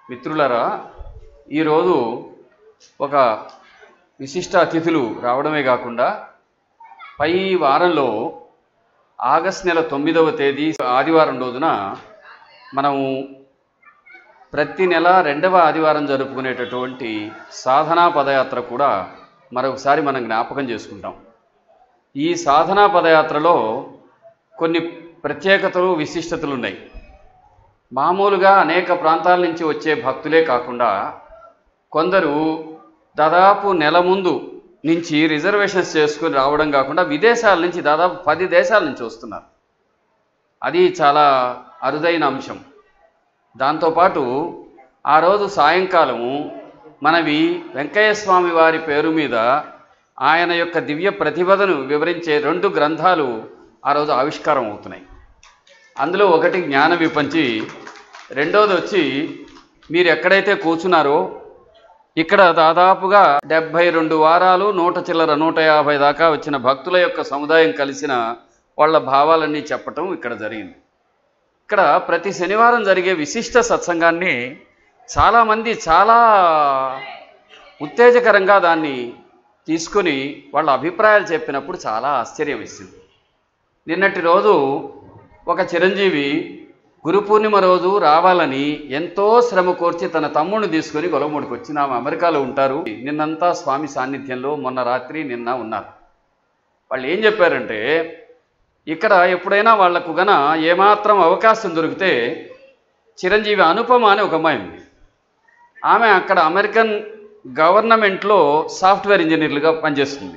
మిత్రులారా ఈరోజు ఒక విశిష్ట అతిథులు రావడమే కాకుండా పై వారంలో ఆగస్ట్ నెల తొమ్మిదవ తేదీ ఆదివారం రోజున మనము ప్రతి నెల రెండవ ఆదివారం జరుపుకునేటటువంటి సాధనా పదయాత్ర కూడా మరొకసారి మనం జ్ఞాపకం చేసుకుంటాం ఈ సాధనా పదయాత్రలో కొన్ని ప్రత్యేకతలు విశిష్టతలు ఉన్నాయి మామూలుగా అనేక ప్రాంతాల నుంచి వచ్చే భక్తులే కాకుండా కొందరు దాదాపు నెల ముందు నుంచి రిజర్వేషన్స్ చేసుకుని రావడం కాకుండా విదేశాల నుంచి దాదాపు పది దేశాల నుంచి వస్తున్నారు అది చాలా అరుదైన అంశం దాంతోపాటు ఆ రోజు సాయంకాలము మనవి వెంకయ్య స్వామి వారి పేరు మీద ఆయన యొక్క దివ్య ప్రతిభను వివరించే రెండు గ్రంథాలు ఆ రోజు ఆవిష్కారం అవుతున్నాయి అందులో ఒకటి జ్ఞాన విపంచి రెండోది వచ్చి మీరు ఎక్కడైతే కూర్చున్నారో ఇక్కడ దాదాపుగా డెబ్భై రెండు వారాలు నూట చిల్లర నూట యాభై దాకా వచ్చిన భక్తుల యొక్క సముదాయం కలిసిన వాళ్ళ భావాలన్నీ చెప్పటం ఇక్కడ జరిగింది ఇక్కడ ప్రతి శనివారం జరిగే విశిష్ట సత్సంగాన్ని చాలామంది చాలా ఉత్తేజకరంగా దాన్ని తీసుకొని వాళ్ళ అభిప్రాయాలు చెప్పినప్పుడు చాలా ఆశ్చర్యం ఇస్తుంది నిన్నటి రోజు ఒక చిరంజీవి గురు పూర్ణిమ రోజు రావాలని ఎంతో శ్రమ కోర్చి తన తమ్ముడిని తీసుకొని గొలవముడికి వచ్చి నా అమెరికాలో ఉంటారు నిన్నంతా స్వామి సాన్నిధ్యంలో మొన్న రాత్రి నిన్న ఉన్నారు వాళ్ళు ఏం చెప్పారంటే ఇక్కడ ఎప్పుడైనా వాళ్లకు గన ఏమాత్రం అవకాశం దొరికితే చిరంజీవి అనుపమ అని ఒక అమ్మాయి ఉంది ఆమె అక్కడ అమెరికన్ గవర్నమెంట్లో సాఫ్ట్వేర్ ఇంజనీర్లుగా పనిచేస్తుంది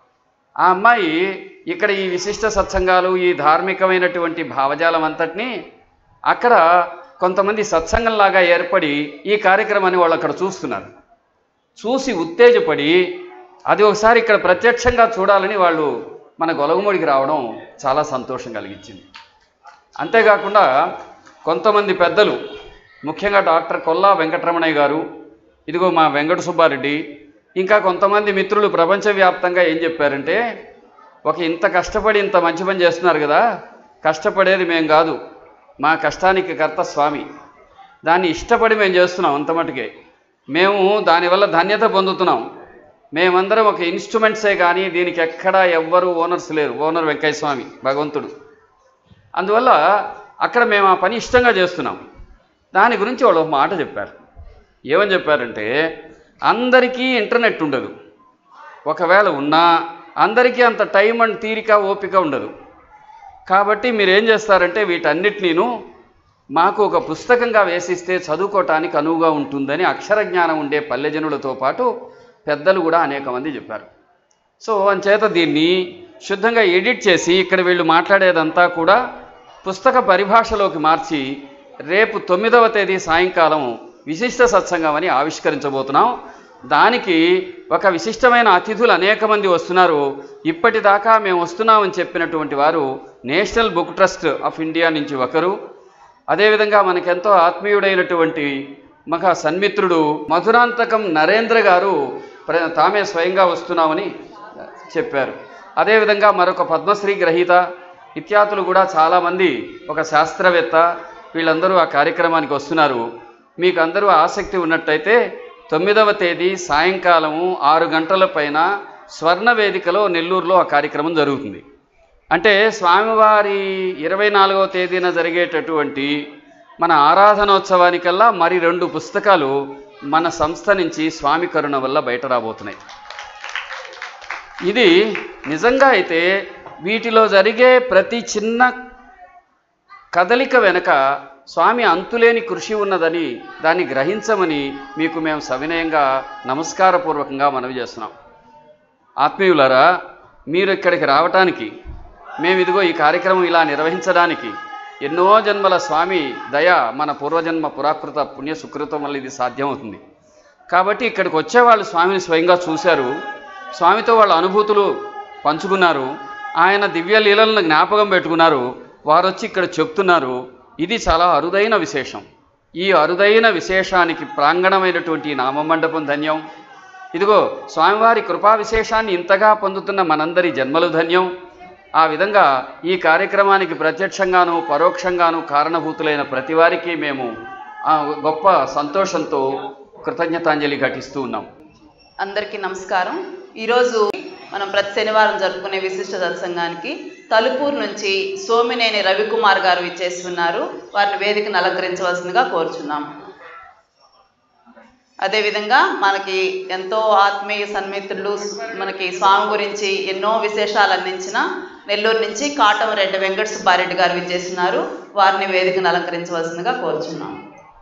ఆ అమ్మాయి ఇక్కడ ఈ విశిష్ట సత్సంగాలు ఈ ధార్మికమైనటువంటి భావజాలం అంతటినీ అక్కడ కొంతమంది సత్సంగంలాగా ఏర్పడి ఈ కార్యక్రమాన్ని వాళ్ళు అక్కడ చూస్తున్నారు చూసి ఉత్తేజపడి అది ఒకసారి ఇక్కడ ప్రత్యక్షంగా చూడాలని వాళ్ళు మన గొలగముడికి రావడం చాలా సంతోషం కలిగించింది అంతేకాకుండా కొంతమంది పెద్దలు ముఖ్యంగా డాక్టర్ కొల్లా వెంకటరమణయ్య గారు ఇదిగో మా వెంకట సుబ్బారెడ్డి ఇంకా కొంతమంది మిత్రులు ప్రపంచవ్యాప్తంగా ఏం చెప్పారంటే ఒక ఇంత కష్టపడి ఇంత మంచి పని చేస్తున్నారు కదా కష్టపడేది మేం కాదు మా కష్టానికి కర్త స్వామి దాన్ని ఇష్టపడి మేము చేస్తున్నాం అంత మటుకే మేము దానివల్ల ధన్యత పొందుతున్నాం మేమందరం ఒక ఇన్స్ట్రుమెంట్సే కానీ దీనికి ఎక్కడా ఎవ్వరు ఓనర్స్ లేరు ఓనర్ వెంకయ్య స్వామి భగవంతుడు అందువల్ల అక్కడ మేము ఆ పని ఇష్టంగా చేస్తున్నాం దాని గురించి వాళ్ళు ఒక మాట చెప్పారు ఏమని చెప్పారంటే అందరికీ ఇంటర్నెట్ ఉండదు ఒకవేళ ఉన్నా అందరికీ అంత టైం అండ్ తీరిక ఓపిక ఉండదు కాబట్టి మీరు ఏం చేస్తారంటే వీటన్నిటినీను మాకు ఒక పుస్తకంగా వేసిస్తే చదువుకోవటానికి అనువుగా ఉంటుందని అక్షర జ్ఞానం ఉండే పల్లెజనులతో పాటు పెద్దలు కూడా అనేక మంది చెప్పారు సో అంచేత దీన్ని శుద్ధంగా ఎడిట్ చేసి ఇక్కడ వీళ్ళు మాట్లాడేదంతా కూడా పుస్తక పరిభాషలోకి మార్చి రేపు తొమ్మిదవ తేదీ సాయంకాలం విశిష్ట సత్సంగం అని ఆవిష్కరించబోతున్నాం దానికి ఒక విశిష్టమైన అతిథులు అనేక మంది వస్తున్నారు ఇప్పటిదాకా మేము వస్తున్నామని చెప్పినటువంటి వారు National Book Trust of India నుంచి ఒకరు అదేవిధంగా మనకెంతో ఆత్మీయుడైనటువంటి మహా సన్మిత్రుడు మధురాంతకం నరేంద్ర గారు ప్ర తామే స్వయంగా వస్తున్నామని చెప్పారు అదేవిధంగా మరొక పద్మశ్రీ గ్రహీత ఇత్యాతులు కూడా చాలామంది ఒక శాస్త్రవేత్త వీళ్ళందరూ ఆ కార్యక్రమానికి వస్తున్నారు మీకు అందరూ ఆసక్తి ఉన్నట్టయితే తొమ్మిదవ తేదీ సాయంకాలము ఆరు గంటల పైన స్వర్ణ వేదికలో నెల్లూరులో ఆ కార్యక్రమం జరుగుతుంది అంటే స్వామివారి ఇరవై నాలుగవ తేదీన జరిగేటటువంటి మన ఆరాధనోత్సవానికల్లా మరి రెండు పుస్తకాలు మన సంస్థ నుంచి స్వామి కరుణ వల్ల బయట రాబోతున్నాయి ఇది నిజంగా అయితే వీటిలో జరిగే ప్రతి చిన్న కదలిక వెనక స్వామి అంతులేని కృషి ఉన్నదని దాన్ని గ్రహించమని మీకు మేము సవినయంగా నమస్కారపూర్వకంగా మనవి చేస్తున్నాం ఆత్మీయులారా మీరు ఇక్కడికి రావటానికి మేము ఇదిగో ఈ కార్యక్రమం ఇలా నిర్వహించడానికి ఎన్నో జన్మల స్వామి దయ మన పూర్వజన్మ పురాకృత పుణ్య సుకృతం వల్ల ఇది సాధ్యమవుతుంది కాబట్టి ఇక్కడికి వచ్చేవాళ్ళు స్వామిని స్వయంగా చూశారు స్వామితో వాళ్ళ అనుభూతులు పంచుకున్నారు ఆయన దివ్య లీలలను జ్ఞాపకం పెట్టుకున్నారు వారు వచ్చి ఇక్కడ చెప్తున్నారు ఇది చాలా అరుదైన విశేషం ఈ అరుదైన విశేషానికి ప్రాంగణమైనటువంటి ఈ నామమండపం ధన్యం ఇదిగో స్వామివారి కృపా విశేషాన్ని ఇంతగా పొందుతున్న మనందరి జన్మలు ధన్యం ఆ విధంగా ఈ కార్యక్రమానికి ప్రత్యక్షంగాను పరోక్షంగాను కారణభూతులైన ప్రతి వారికి మేము ఆ గొప్ప సంతోషంతో కృతజ్ఞతాంజలి ఘటిస్తూ ఉన్నాం అందరికీ నమస్కారం ఈరోజు మనం ప్రతి శనివారం జరుపుకునే విశిష్ట సత్సంగానికి తలుపూరు నుంచి సోమినేని రవికుమార్ గారు ఇచ్చేస్తున్నారు వారిని వేదికను అలంకరించవలసిందిగా కోరుచున్నాం అదేవిధంగా మనకి ఎంతో ఆత్మీయ సన్మితులు మనకి స్వామి గురించి ఎన్నో విశేషాలు అందించిన నెల్లూరు నుంచి కాటం రెడ్డి వెంకట సుబ్బారెడ్డి గారు విచ్చేస్తున్నారు వారిని వేదికను అలంకరించవలసిందిగా కోరుచున్నాం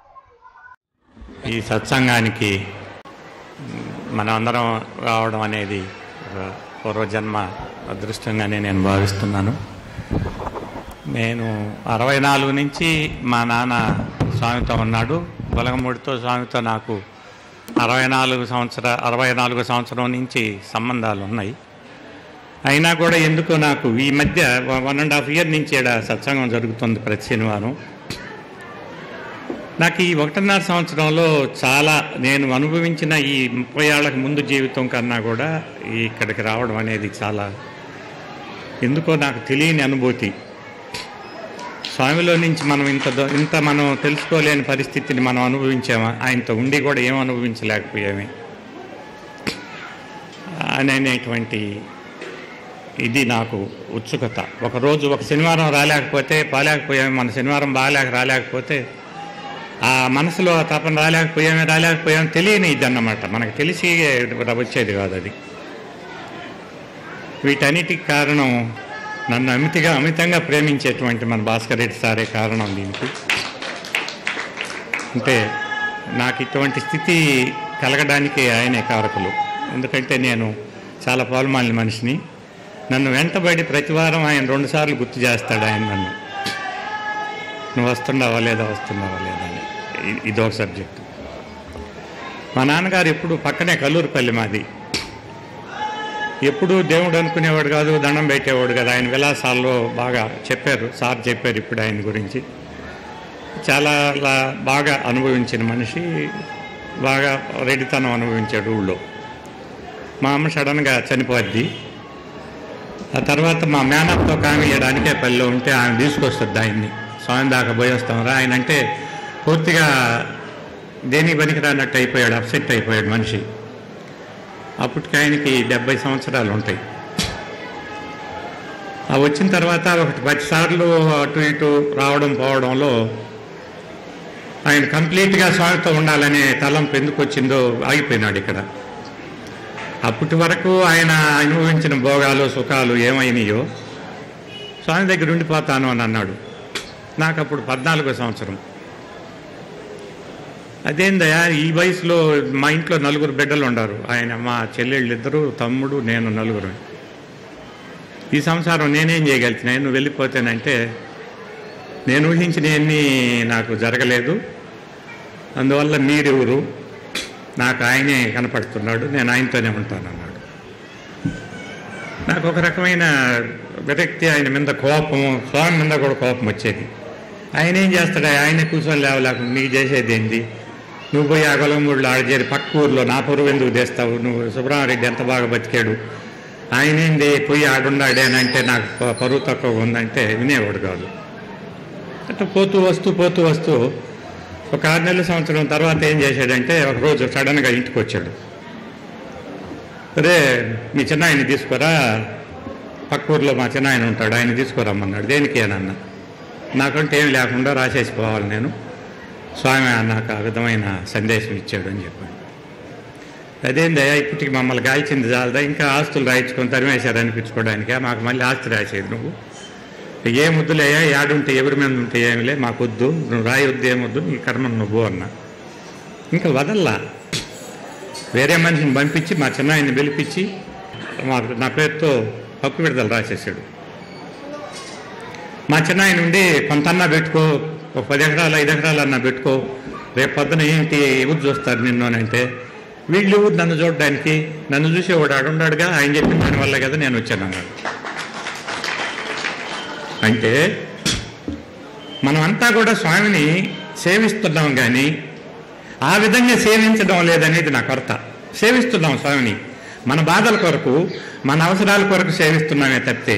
ఈ సత్సంగానికి మనం అందరం రావడం అనేది ఒక పూర్వజన్మ అదృష్టంగానే నేను భావిస్తున్నాను నేను అరవై నాలుగు నుంచి మా నాన్న స్వామితో ఉన్నాడు బలగమూడితో స్వామితో నాకు అరవై నాలుగు సంవత్సర అరవై నాలుగు సంవత్సరం నుంచి సంబంధాలు ఉన్నాయి అయినా కూడా ఎందుకో నాకు ఈ మధ్య వన్ అండ్ హాఫ్ ఇయర్ నుంచి ఈడ సత్సంగం జరుగుతుంది ప్రతి శనివారం నాకు ఈ ఒకటిన్నర సంవత్సరంలో చాలా నేను అనుభవించిన ఈ ముప్పై ఏళ్ళకి ముందు జీవితం కన్నా కూడా ఈ ఇక్కడికి రావడం అనేది చాలా ఎందుకో నాకు తెలియని అనుభూతి స్వామిలో నుంచి మనం ఇంత ద- ఇంత మనం తెలుసుకోలేని పరిస్థితిని మనం అనుభవించామా ఆయనతో ఉండి కూడా ఏం అనుభవించలేకపోయామే అనేటువంటి ఇది నాకు ఉత్సుకత ఒకరోజు ఒక శనివారం రాలేకపోతే బాలేకపోయామే మన శనివారం బాగాలేక రాలేకపోతే ఆ మనసులో ఆ తపన రాలేకపోయామే రాలేకపోయామే తెలియని ఇది అన్నమాట మనకు తెలిసి వచ్చేది కాదు అది వీటన్నిటికి కారణం నన్ను అమితిగా అమితంగా ప్రేమించేటువంటి మన భాస్కర్ రెడ్డి సారే కారణం దీనికి అంటే నాకు ఇటువంటి స్థితి కలగడానికి ఆయనే కారకులు ఎందుకంటే నేను చాలా పాలుమాలిన మనిషిని నన్ను వెంటబడి ప్రతి వారం ఆయన రెండుసార్లు గుర్తు చేస్తాడు ఆయన నన్ను నువ్వు వస్తున్నావా లేదా వస్తున్నావా లేదా అని ఇ- ఇదొక సబ్జెక్ట్ మా నాన్నగారు ఎప్పుడు పక్కనే కల్లూరుపల్లి మాది ఎప్పుడు దేవుడు అనుకునేవాడు కాదు దండం పెట్టేవాడు కదా ఆయన విలాసాల్లో బాగా చెప్పారు సార్ చెప్పారు ఇప్పుడు ఆయన గురించి చాలా లా- బాగా అనుభవించిన మనిషి బాగా రెడ్డితనం అనుభవించాడు ఊళ్ళో మా అమ్మ సడన్గా చనిపోద్ది ఆ తర్వాత మా మేనత్తో కామి చేయడానికే పల్లెలో ఉంటే ఆమె తీసుకొస్తుంది ఆయన్ని స్వామి దాకా పోయి వస్తాంరా ఆయన అంటే పూర్తిగా దేనికి పనికిరానట్టు అయిపోయాడు అప్సెట్ అయిపోయాడు మనిషి అప్పటికి ఆయనకి డెబ్బై సంవత్సరాలు ఉంటాయి ఆ వచ్చిన తర్వాత ఒకటి పది సార్లు అటు ఇటు రావడం పోవడంలో ఆయన కంప్లీట్గా స్వామితో ఉండాలనే తలంపు ఎందుకు వచ్చిందో ఆగిపోయినాడు ఇక్కడ అప్పటి వరకు ఆయన అనుభవించిన భోగాలు సుఖాలు ఏమైనాయో స్వామి దగ్గర ఉండిపోతాను అని అన్నాడు నాకు అప్పుడు పద్నాలుగో సంవత్సరం అదేందయ్యా ఈ వయసులో మా ఇంట్లో నలుగురు బిడ్డలు ఉన్నారు ఆయన మా చెల్లెళ్ళు ఇద్దరు తమ్ముడు నేను నలుగురు ఈ సంసారం నేనేం చేయగలుగుతున్నా నువ్వు వెళ్ళిపోతేనంటే నేను ఊహించినవన్నీ నాకు జరగలేదు అందువల్ల మీరెవరు నాకు ఆయనే కనపడుతున్నాడు నేను ఆయనతోనే ఉంటాను అన్నాడు నాకు ఒక రకమైన విరక్తి ఆయన మీద కోపము స్వామి మీద కూడా కోపం వచ్చేది ఆయన ఏం చేస్తాడు ఆయన కూర్చొని లేవలేకుండా నీకు చేసేది ఏంది నువ్వు పోయి ఆ గొలమూడిలో ఆడచేరి పక్క ఊర్లో నా పరువు ఎందుకు తెస్తావు నువ్వు సుబ్రహ్మరెడ్డి ఎంత బాగా బతికాడు ఆయన ఏంది పోయి ఆడున్నాడే అని అంటే నాకు ప- పరువు తక్కువ ఉందంటే వినేవాడు కాదు అట్లా పోతూ వస్తూ పోతూ వస్తూ ఒక ఆరు నెలల సంవత్సరం తర్వాత ఏం చేశాడంటే ఒకరోజు సడన్గా ఇంటికి వచ్చాడు అరే మీ చిన్న ఆయన తీసుకురా పక్క ఊర్లో మా చిన్న ఆయన ఉంటాడు ఆయన తీసుకురమ్మన్నాడు దేనికి అని అన్న నాకంటే ఏం లేకుండా రాసేసి పోవాలి నేను స్వామి నాకు ఆ విధమైన సందేశం ఇచ్చాడు అని చెప్పాను అదేందయ్యా ఇప్పటికి మమ్మల్ని గాల్చింది చాలదా ఇంకా ఆస్తులు రాయించుకొని తరిమేశారు అనిపించుకోవడానికే మాకు మళ్ళీ ఆస్తి రాసేది నువ్వు ఏ ముద్దులేయా యాడుంటే ఎవరి మీద ఉంటే ఏమిలే మాకు వద్దు నువ్వు రాయొద్దు ఏమొద్దు నీ కర్మ నువ్వు అన్నా ఇంకా వదల్లా వేరే మనిషిని పంపించి మా చిన్నాయన్ని పిలిపించి మా నా పేరుతో హక్కు విడుదల రాసేసాడు మా చిన్నాయన ఉండి కొంతన్నా పెట్టుకో ఒక పది ఎకరాలు ఐదు ఎకరాలు అన్నా పెట్టుకో రేపు పొద్దున ఏంటి ఎవరు చూస్తారు నిన్ను అని అంటే వీళ్ళు ఎవరు నన్ను చూడడానికి నన్ను చూసేవాడు ఆడున్నాడుగా ఆయన చెప్పిన దాని వల్ల కదా నేను వచ్చాను అన్నాడు అంటే మనమంతా కూడా స్వామిని సేవిస్తున్నాం కానీ ఆ విధంగా సేవించడం లేదనేది నా కొరత సేవిస్తున్నాం స్వామిని మన బాధల కొరకు మన అవసరాల కొరకు సేవిస్తున్నామే తప్పితే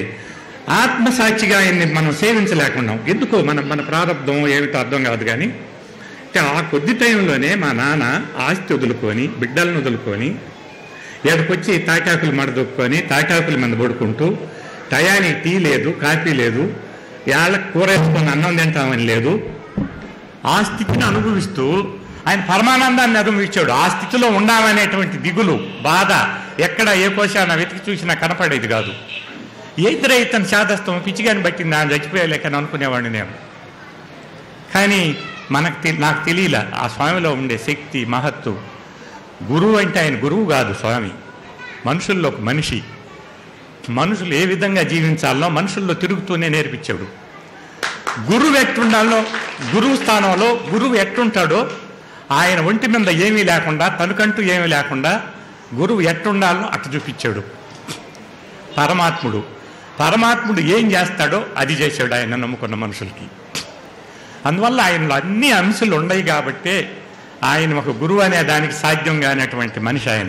ఆత్మసాక్షిగా ఆయన్ని మనం సేవించలేకున్నాం ఎందుకు మన మన ప్రారంభం ఏమిటో అర్థం కాదు కానీ ఆ కొద్ది టైంలోనే మా నాన్న ఆస్తి వదులుకొని బిడ్డలను వదులుకొని ఎక్కడికొచ్చి తాటాకులు మడదొక్కుని తాటాకుల మీద పడుకుంటూ టయానికి టీ లేదు కాఫీ లేదు వాళ్ళకి కూర వేసుకొని అన్నం తింటామని లేదు ఆ స్థితిని అనుభవిస్తూ ఆయన పరమానందాన్ని అనుభవించాడు ఆ స్థితిలో ఉండాలనేటువంటి దిగులు బాధ ఎక్కడ ఏ కోశాన వెతికి చూసినా కనపడేది కాదు ఏదిరా ఇతను శాదస్తం పిచ్చిగాని బట్టి నా చచ్చిపోయలేకని అనుకునేవాడిని నేను కానీ మనకు తె- నాకు తెలియలే ఆ స్వామిలో ఉండే శక్తి మహత్తు గురువు అంటే ఆయన గురువు కాదు స్వామి మనుషుల్లో ఒక మనిషి మనుషులు ఏ విధంగా జీవించాలో మనుషుల్లో తిరుగుతూనే నేర్పించాడు గురువు ఎట్టుండాలో గురువు స్థానంలో గురువు ఎట్టుంటాడో ఆయన ఒంటి మీద ఏమీ లేకుండా తనకంటూ ఏమీ లేకుండా గురువు ఎట్టుండాలో అట్టు చూపించాడు పరమాత్ముడు పరమాత్ముడు ఏం చేస్తాడో అది చేశాడు ఆయన నమ్ముకున్న మనుషులకి అందువల్ల ఆయనలో అన్ని అంశాలు ఉన్నాయి కాబట్టే ఆయన ఒక గురువు అనే దానికి సాధ్యం కానటువంటి మనిషి ఆయన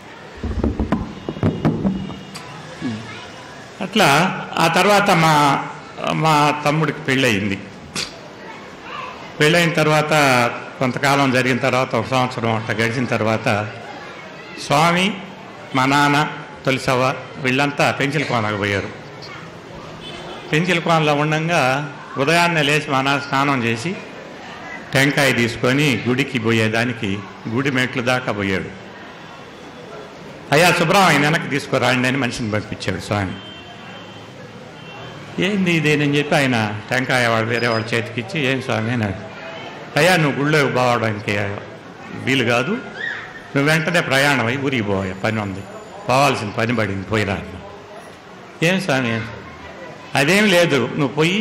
అట్లా ఆ తర్వాత మా మా తమ్ముడికి పెళ్ళయింది పెళ్ళైన తర్వాత కొంతకాలం జరిగిన తర్వాత ఒక సంవత్సరం అట్లా గడిచిన తర్వాత స్వామి మా నాన్న తొలిసవ్వ వీళ్ళంతా పెంచిల కోనకు పోయారు పెంచిల కోనలో ఉండంగా ఉదయాన్నే లేచి మా నాన్న స్నానం చేసి టెంకాయ తీసుకొని గుడికి పోయేదానికి గుడి మెట్లు దాకా పోయాడు అయ్యా సుబ్రహ్మణ్యం వెనక్కి తీసుకురాండి అని మనిషిని పంపించాడు స్వామి ఏంది ఇదేనని చెప్పి ఆయన టెంకాయ వాడు వేరే వాడు చేతికిచ్చి ఏం స్వామి అన్నాడు అయ్యా నువ్వు గుళ్ళో పోవడానికి వీలు కాదు నువ్వు వెంటనే ప్రయాణం అయ్యి ఊరికి పోయా పని ఉంది పోవాల్సిన పని పడింది పోయిరా అన్నా. ఏం స్వామి అదేం లేదు నువ్వు పోయి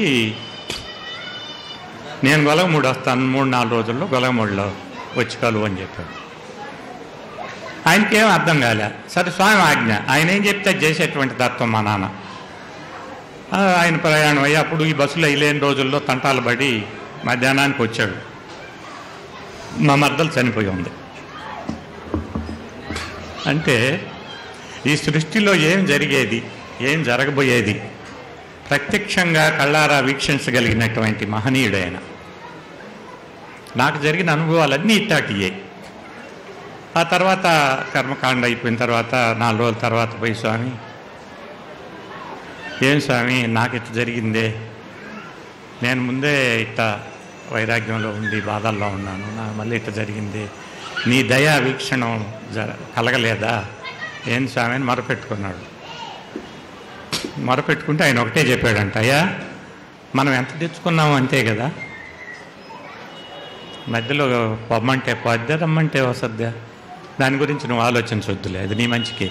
నేను గొలగమూడు వస్తాను మూడు నాలుగు రోజుల్లో గొలగమూడిలో వచ్చి కలువు అని చెప్పాడు ఆయనకేం అర్థం కాలే సరే స్వామి ఆజ్ఞ ఆయన ఏం చెప్తే అది చేసేటువంటి తత్వం మా నాన్న ఆ, ఆయన ప్రయాణం అయ్యి అప్పుడు ఈ బస్సులో లేని రోజుల్లో తంటాలు పడి మధ్యాహ్నానికి వచ్చాడు మా మద్దలు చనిపోయి ఉంది అంటే ఈ సృష్టిలో ఏం జరిగేది ఏం జరగబోయేది ప్రత్యక్షంగా కళ్ళారా వీక్షించగలిగినటువంటి మహనీయుడైన నాకు జరిగిన అనుభవాలన్నీ ఇట్టాటియే ఆ తర్వాత కర్మకాండ అయిపోయిన తర్వాత నాలుగు రోజుల తర్వాత పోయి స్వామి ఏం స్వామి నాకు ఇట్లా జరిగిందే నేను ముందే ఇట్ట వైరాగ్యంలో ఉండి బాధల్లో ఉన్నాను నా మళ్ళీ ఇట్లా జరిగింది నీ దయా వీక్షణం జర కలగలేదా ఏం స్వామి అని మొరపెట్టుకున్నాడు మొరపెట్టుకుంటే ఆయన ఒకటే చెప్పాడంట అయ్యా మనం ఎంత తెచ్చుకున్నాము అంతే కదా మధ్యలో పొమ్మంటే పొద్దే రమ్మంటే వసద్దా దాని గురించి నువ్వు ఆలోచించవద్దులే అది నీ మంచికే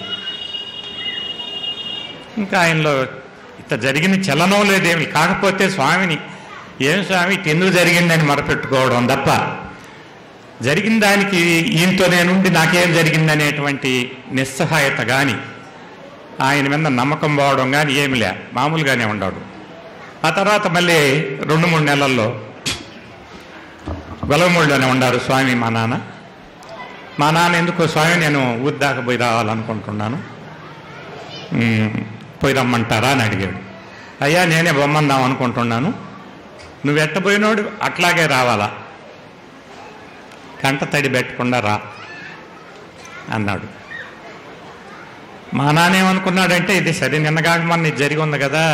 ఇంకా ఆయనలో ఇట్లా జరిగిన చలనం లేదేమి కాకపోతే స్వామిని ఏం స్వామి ఇట్ట ఎందుకు జరిగిందని మొరపెట్టుకోవడం తప్ప జరిగిన దానికి ఈయనతో నేనుండి నాకేం జరిగిందనేటువంటి నిస్సహాయత కానీ ఆయన మీద నమ్మకం పోవడం కానీ ఏమి లే మామూలుగానే ఉన్నాడు ఆ తర్వాత మళ్ళీ రెండు మూడు నెలల్లో గొలవమూడిలోనే ఉండారు స్వామి మా నాన్న మా నాన్న ఎందుకో స్వామి నేను ఊరి దాకా పోయి రావాలనుకుంటున్నాను "ఉమ్, పోయి రమ్మంటారా అని అడిగాడు అయ్యా నేనే బొమ్మందాం అనుకుంటున్నాను నువ్వు ఎట్టపోయినోడు అట్లాగే రావాలా కంట తడి పెట్టకుండా రా అన్నాడు మా నాన్న ఏమనుకున్నాడంటే ఇది సరే నిన్నగాక మన ఇది జరిగి ఉంది కదా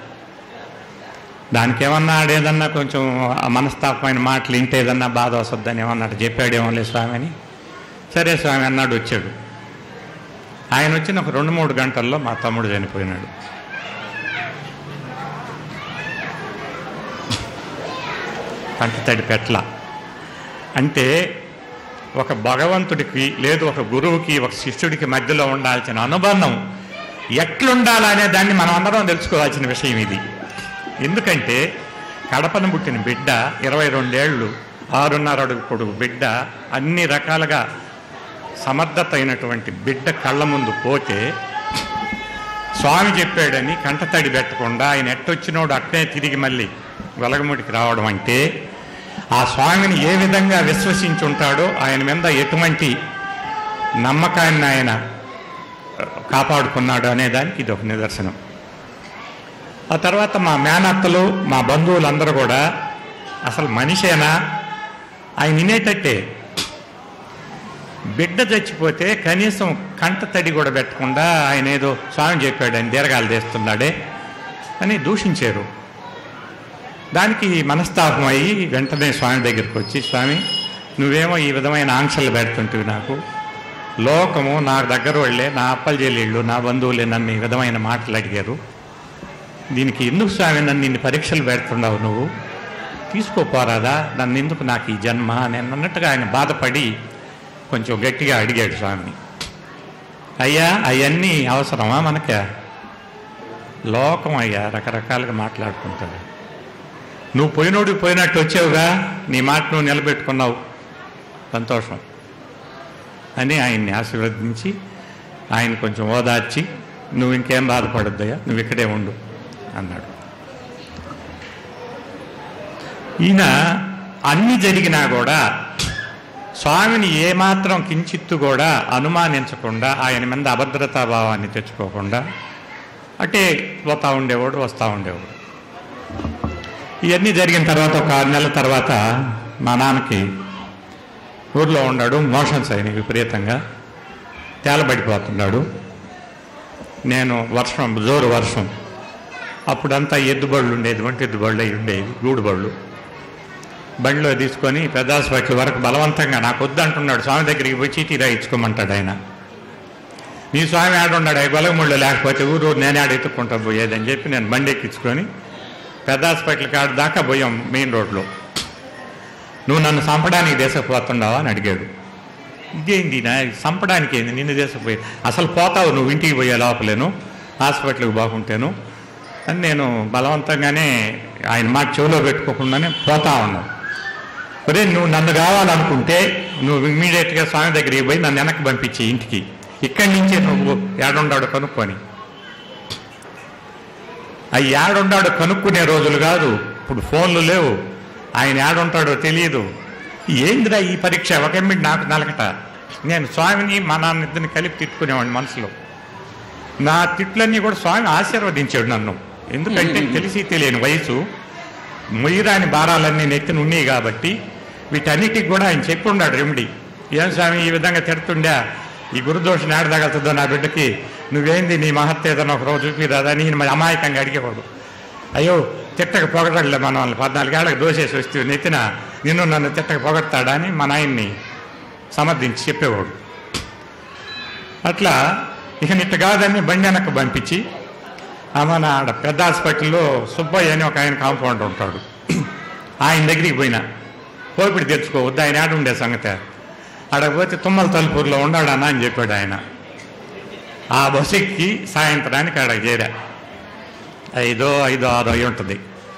దానికి ఏమన్నా ఆడేదన్నా కొంచెం ఆ మనస్తాపమైన మాటలు ఇంటే ఏదన్నా బాధ వస్తుందని ఏమన్నాడు చెప్పాడేమో లే స్వామి అని సరే స్వామి అన్నాడు వచ్చాడు ఆయన వచ్చిన ఒక రెండు మూడు గంటల్లో మా తమ్ముడు చనిపోయినాడు కంట తడి పెట్ల అంటే ఒక భగవంతుడికి లేదు ఒక గురువుకి ఒక శిష్యుడికి మధ్యలో ఉండాల్సిన అనుబంధం ఎట్లుండాలనే దాన్ని మనం అందరం తెలుసుకోవాల్సిన విషయం ఇది ఎందుకంటే కడపన పుట్టిన బిడ్డ ఇరవై రెండేళ్ళు ఆరున్నర అడుగు పొడుగు బిడ్డ అన్ని రకాలుగా సమర్థత అయినటువంటి బిడ్డ కళ్ళ ముందు పోతే స్వామి చెప్పాడని కంటతడి పెట్టకుండా ఆయన ఎట్టొచ్చినోడు అట్నే తిరిగి మళ్ళీ వెలగముడికి రావడం అంటే ఆ స్వామిని ఏ విధంగా విశ్వసించి ఉంటాడో ఆయన మీద ఎటువంటి నమ్మకాన్ని ఆయన కాపాడుకున్నాడు అనే దానికి ఇది ఒక నిదర్శనం ఆ తర్వాత మా మేనత్తలు మా బంధువులందరూ కూడా అసలు మనిషేనా ఆయన వినేటట్టే బిడ్డ చచ్చిపోతే కనీసం కంట తడి కూడా పెట్టకుండా ఆయన ఏదో స్వామి చెప్పాడు ఆయన దీర్ఘాలు తీస్తున్నాడే అని దూషించారు దానికి మనస్తాపం అయ్యి వెంటనే స్వామి దగ్గరికి వచ్చి స్వామి నువ్వేమో ఈ విధమైన ఆంక్షలు పెడుతుంటివి నాకు లోకము నా దగ్గర వాళ్ళే నా అప్పలజేలీళ్ళు నా బంధువులే నన్ను ఈ విధమైన మాటలు అడిగారు దీనికి ఎందుకు స్వామి నన్ను ఇన్ని పరీక్షలు పెడుతున్నావు నువ్వు తీసుకోపోరాదా నన్ను ఎందుకు నాకు ఈ జన్మ నేను అన్నట్టుగా ఆయన బాధపడి కొంచెం గట్టిగా అడిగాడు స్వామిని అయ్యా అవన్నీ అవసరమా మనకే లోకం అయ్యా రకరకాలుగా మాట్లాడుకుంటాడు నువ్వు పోయినోడు పోయినట్టు వచ్చావుగా నీ మాట నువ్వు నిలబెట్టుకున్నావు సంతోషం అని ఆయన్ని ఆశీర్వదించి ఆయన కొంచెం ఓదార్చి నువ్వు ఇంకేం బాధపడొద్దయ్యా నువ్వు ఇక్కడే ఉండు అన్నాడు ఈయన అన్ని జరిగినా కూడా స్వామిని ఏమాత్రం కించిత్తు కూడా అనుమానించకుండా ఆయన మీద అభద్రతా భావాన్ని తెచ్చుకోకుండా అటే పోతా ఉండేవాడు వస్తూ ఉండేవాడు ఇవన్నీ జరిగిన తర్వాత ఒక ఆరు నెలల తర్వాత మా నాన్నకి ఊర్లో ఉన్నాడు మోషన్స్ అయినాయి విపరీతంగా తేలబడిపోతున్నాడు నేను వర్షం జోరు వర్షం అప్పుడంతా ఎద్దుబళ్ళు ఉండేది వంటి ఎద్దుబళ్ళు అయి ఉండేది గూడు బళ్ళు బండిలో తీసుకొని పెద్ద హాస్పిటల్ వరకు బలవంతంగా నాకు వద్దంటున్నాడు స్వామి దగ్గరికి పోయి చీటీ రాయించుకోమంటాడు ఆయన నీ స్వామి ఆడున్నాడు అవి గొలగముళ్ళు లేకపోతే ఊరు నేనే ఆడ ఎత్తుక్కుంటా పోయేదని చెప్పి నేను బండి ఎక్కించుకొని పెద్ద హాస్పిటల్ కాడ దాకా పోయాం మెయిన్ రోడ్లో నువ్వు నన్ను చంపడానికి దేశపోతున్నావా అని అడిగాడు ఇదేంటి నా చంపడానికి ఏంది నిన్ను దేశపోయి అసలు పోతావు నువ్వు ఇంటికి పోయే లోపలేను హాస్పిటల్కి బాగుంటేను అని నేను బలవంతంగానే ఆయన మాట చెవిలో పెట్టుకోకుండానే పోతా ఉన్నాను ఒరే నువ్వు నన్ను కావాలనుకుంటే నువ్వు ఇమ్మీడియట్గా స్వామి దగ్గరికి పోయి నన్ను వెనక్కి పంపించి ఇంటికి ఇక్కడి నుంచే నువ్వు ఏడుండాడు కనుక్కొని ఆ ఏడుండాడు కనుక్కునే రోజులు కాదు ఇప్పుడు ఫోన్లు లేవు ఆయన ఏడుంటాడో తెలియదు ఏందిరా ఈ పరీక్ష ఒక ఎమ్మిడి నాకు నలకట నేను స్వామిని మా నాన్న ఇద్దరిని కలిపి తిట్టుకునేవాడిని మనసులో నా తిట్లన్నీ కూడా స్వామి ఆశీర్వదించాడు నన్ను ఎందుకంటే తెలిసి తెలియని వయసు మొయ్యరాని భారాలన్నీ నెత్తిన ఉన్నాయి కాబట్టి వీటన్నిటికి కూడా ఆయన చెప్పి ఉన్నాడు రెమిడి ఏం స్వామి ఈ విధంగా తిడుతుండా ఈ గురుదోషం ఏడ తగలుతుందో నా బిడ్డకి నువ్వేంది నీ మహత్త ఏదైనా ఒక రోజు చూపిరాదని ఈయన మరి అమాయకంగా అడిగేవాడు అయ్యో తిట్టక పొగడలే మన వాళ్ళని పద్నాలుగేళ్ళకి దోసేసి వస్తే నెత్తిన నిన్ను నన్ను తిట్టక పొగడతాడా అని మా నాయన్ని సమర్థించి చెప్పేవాడు అట్లా ఇక నిట్ట కాదని బండి వెనక్కి పంపించి మన ఆడ పెద్ద హాస్పిటల్లో సుబ్బయ్య అని ఒక ఆయన కాంపౌండర్ ఉంటాడు ఆయన దగ్గరికి పోయినా పోపిడి తెచ్చుకోవద్దు ఆయన ఆడ ఉండే సంగతి ఆడకు పోతే తుమ్మల తలుపూరులో ఉన్నాడన్నా అని చెప్పాడు ఆయన ఆ బస్సు ఎక్కి సాయంత్రానికి ఆడ చేరా ఐదో ఐదో ఆరో అయి ఉంటుంది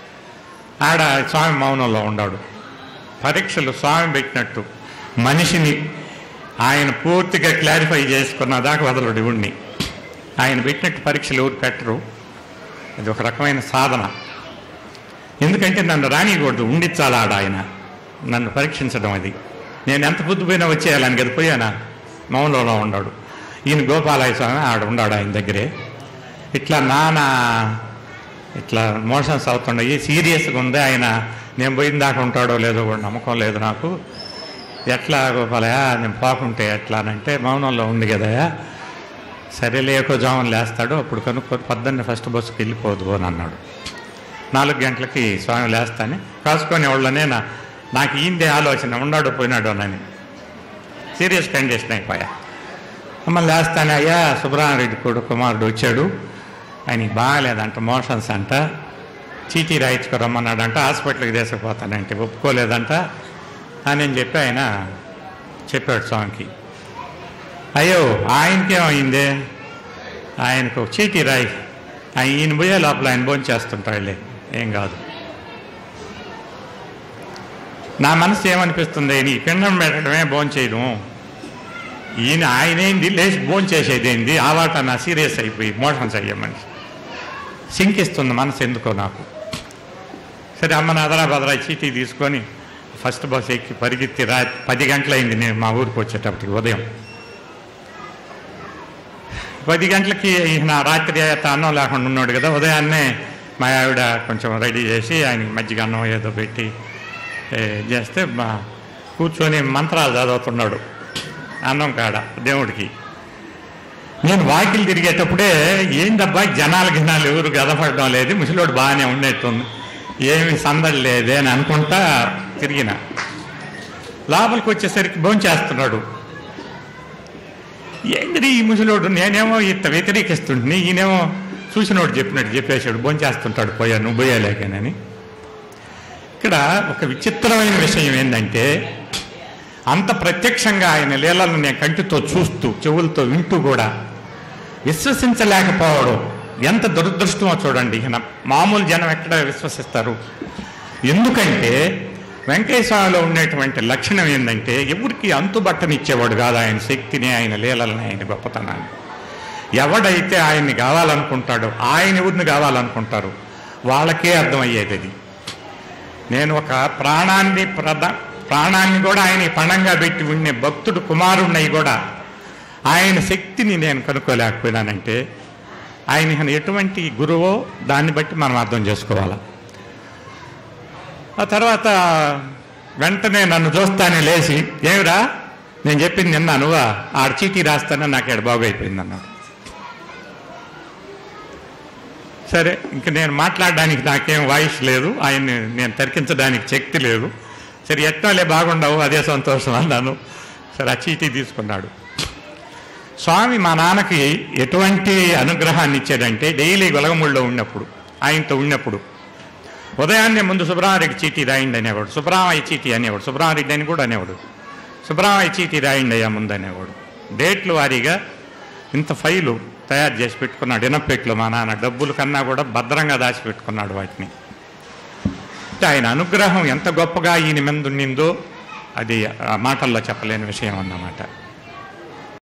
ఆడ స్వామి మౌనంలో ఉన్నాడు పరీక్షలు స్వామి పెట్టినట్టు మనిషిని ఆయన పూర్తిగా క్లారిఫై చేసుకున్న దాకా వదలడు ఉండి ఆయన పెట్టినట్టు పరీక్షలు ఎవరు పెట్టరు అది ఒక రకమైన సాధన ఎందుకంటే నన్ను రానియకూడదు ఉండిచ్చాలి ఆడ ఆయన నన్ను పరీక్షించడం అది నేను ఎంత బుద్ధి పోయినా వచ్చేయాలని కదా పోయానా మౌనంలో ఉన్నాడు ఈయన గోపాలయ స్వామి ఆడ ఉన్నాడు ఆయన దగ్గరే ఇట్లా నానా ఇట్లా మోషన్స్ అవుతుండయి సీరియస్గా ఉంది ఆయన నేను పోయిన దాకా ఉంటాడో లేదో కూడా నమ్మకం లేదు నాకు ఎట్లా గోపాలయ నేను పోకుంటే ఎట్లా అని అంటే మౌనంలో ఉంది కదయా సరేలే ఎక్కువ జామున్ లేస్తాడు అప్పుడు కనుక్కొని పొద్దున్నే ఫస్ట్ బస్సుకి వెళ్ళిపోదు అని అన్నాడు నాలుగు గంటలకి స్వామి లేస్తానే కాసుకొని వాళ్ళనే నా నాకు ఈందే ఆలోచన ఉన్నాడు పోయినాడు అని సీరియస్ కండిషన్ అయిపోయా అమ్మ లేస్తానే అయ్యా సుబ్రహ్మరెడ్డి కొడుకు కుమారుడు వచ్చాడు ఆయనకి బాగాలేదంట మోషన్స్ అంట చీటీ రాయించుకోరమ్మన్నాడంట హాస్పిటల్కి తీసుకుపోతానంటే ఒప్పుకోలేదంట అని అని చెప్పి ఆయన చెప్పాడు స్వామికి అయ్యో ఆయనకేమైందే ఆయనకు ఒక చీటీ రాయి ఆయన ఈయన పోయే లోపల ఆయన భోజనం చేస్తుంటాడులే ఏం కాదు నా మనసు ఏమనిపిస్తుంది నీ పిండం పెట్టడమే భోజనం చేయడం ఈయన ఆయనేంది లేచి భోజనం చేసేదేంది ఆ వాట నా సీరియస్ అయిపోయి మోషన్స్ అయ్యే మనిషి సింకిస్తుంది మనసు ఎందుకో నాకు సరే అమ్మ నదరా బదరా చీటీ తీసుకొని ఫస్ట్ బస్ ఎక్కి పరిగెత్తి రా పది గంటలైంది నేను మా ఊరికి వచ్చేటప్పటికి ఉదయం పది గంటలకి నా రాత్రి అయితే అన్నం లేకుండా ఉన్నాడు కదా ఉదయాన్నే మా ఆవిడ కొంచెం రెడీ చేసి ఆయనకి మజ్జిగ అన్నం ఏదో పెట్టి ఏ, చేస్తే మా కూర్చొని మంత్రాలు చదువుతున్నాడు అన్నం కాడ దేవుడికి నేను వాకిలు తిరిగేటప్పుడే ఏందబ్బా జనాలు గినాలు ఎవరు గదపడడం లేదు ముసలోడు బాగానే ఉండేట్టుంది ఏమి సందడి లేదే అని అనుకుంటా తిరిగిన లోపలికి వచ్చేసరికి భోంచేస్తున్నాడు ఏంటిది ఈ ముసలోడు నేనేమో ఇంత వ్యతిరేకిస్తుంటే ఈయనేమో చూసినోడు చెప్పినట్టు చెప్పేశాడు భోంచేస్తుంటాడు పోయా నువ్వు పోయాలేకనని ఇక్కడ ఒక విచిత్రమైన విషయం ఏంటంటే అంత ప్రత్యక్షంగా ఆయన లీలలను నేను కంటితో చూస్తూ చెవులతో వింటూ కూడా విశ్వసించలేకపోవడం ఎంత దురదృష్టమో చూడండి ఈయన మామూలు జనం ఎక్కడ విశ్వసిస్తారు ఎందుకంటే వెంకటేశ్వరలో ఉండేటువంటి లక్షణం ఏంటంటే ఎవరికి అంతుబట్టనిచ్చేవాడు కాదు ఆయన శక్తిని ఆయన లీలలని ఆయన గొప్పతనాన్ని ఎవడైతే ఆయన్ని కావాలనుకుంటాడో ఆయన ఎవరిని కావాలనుకుంటారు వాళ్ళకే అర్థమయ్యేది అది నేను ఒక ప్రాణాన్ని ప్రద ప్రాణాన్ని కూడా ఆయన పణంగా పెట్టి ఉండే భక్తుడు కుమారుణ్ణి కూడా ఆయన శక్తిని నేను కనుక్కోలేకపోయినానంటే ఆయన ఎటువంటి గురువో దాన్ని బట్టి మనం అర్థం చేసుకోవాలి ఆ తర్వాత వెంటనే నన్ను చూస్తానే లేచి ఏమిరా నేను చెప్పింది నిన్న నువ్వా ఆడ చీటీ రాస్తానే నాకు ఎడ బాగైపోయింది అన్నాడు సరే ఇంక నేను మాట్లాడడానికి నాకేం వాయిస్ లేదు ఆయన్ని నేను తరికించడానికి శక్తి లేదు సరే ఎట్టాలే బాగుండవు అదే సంతోషం అన్నాను సరే ఆ చీటీ తీసుకున్నాడు స్వామి మా నాన్నకి ఎటువంటి అనుగ్రహాన్ని ఇచ్చాడంటే డైలీ గొలగముళ్ళలో ఉన్నప్పుడు ఆయనతో ఉన్నప్పుడు ఉదయాన్నే ముందు సుబ్రహ్మరెడ్డి చీటీ రాయండి అనేవాడు సుబ్రహ్మయ్య చీటీ అనేవాడు సుబ్రహ్మరెడ్డి అని కూడా అనేవాడు సుబ్రహ్మయ్య చీటీ రాయండి అయ్యా ముందు అనేవాడు డేట్లు వారీగా ఇంత ఫైలు తయారు చేసి పెట్టుకున్నాడు ఇనపెట్లు మా నాన్న డబ్బుల కన్నా కూడా భద్రంగా దాచిపెట్టుకున్నాడు వాటిని అంటే ఆయన అనుగ్రహం ఎంత గొప్పగా ఈయన మీద ఉండిందో అది ఆ మాటల్లో చెప్పలేని విషయం అన్నమాట